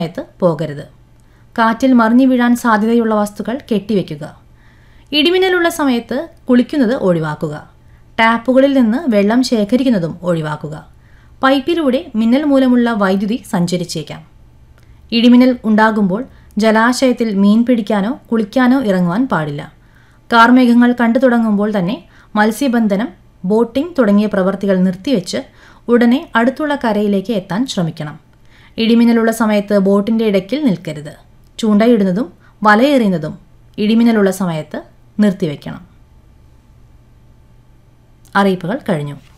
സമയത്ത് പോകരുത് കാറ്റിൽ മറിഞ്ഞു വീഴാൻ സാധ്യതയുള്ള വസ്തുക്കൾ കെട്ടിവെക്കുക ഇടിമിന്നലുള്ള സമയത്ത് കുളിക്കുന്നത് ഒഴിവാക്കുക ടാപ്പുകളിൽ നിന്ന് വെള്ളം ശേഖരിക്കുന്നതും ഒഴിവാക്കുക പൈപ്പിലൂടെ മിന്നൽ മൂലമുള്ള വൈദ്യുതി സഞ്ചരിച്ചേക്കാം ഇടിമിന്നൽ ഉണ്ടാകുമ്പോൾ ജലാശയത്തിൽ മീൻ പിടിക്കാനോ കുളിക്കാനോ ഇറങ്ങുവാൻ പാടില്ല കാർമേഘങ്ങൾ കണ്ടു തുടങ്ങുമ്പോൾ തന്നെ മത്സ്യബന്ധനം ബോട്ടിംഗ് തുടങ്ങിയ പ്രവർത്തികൾ നിർത്തിവെച്ച് ഉടനെ അടുത്തുള്ള കരയിലേക്ക് എത്താൻ ശ്രമിക്കണം ഇടിമിന്നലുള്ള സമയത്ത് ബോട്ടിൻ്റെ ഇടയ്ക്കിൽ നിൽക്കരുത് ചൂണ്ടയിടുന്നതും വലയെറിയുന്നതും ഇടിമിന്നലുള്ള സമയത്ത് നിർത്തിവെക്കണം അറിയിപ്പുകൾ കഴിഞ്ഞു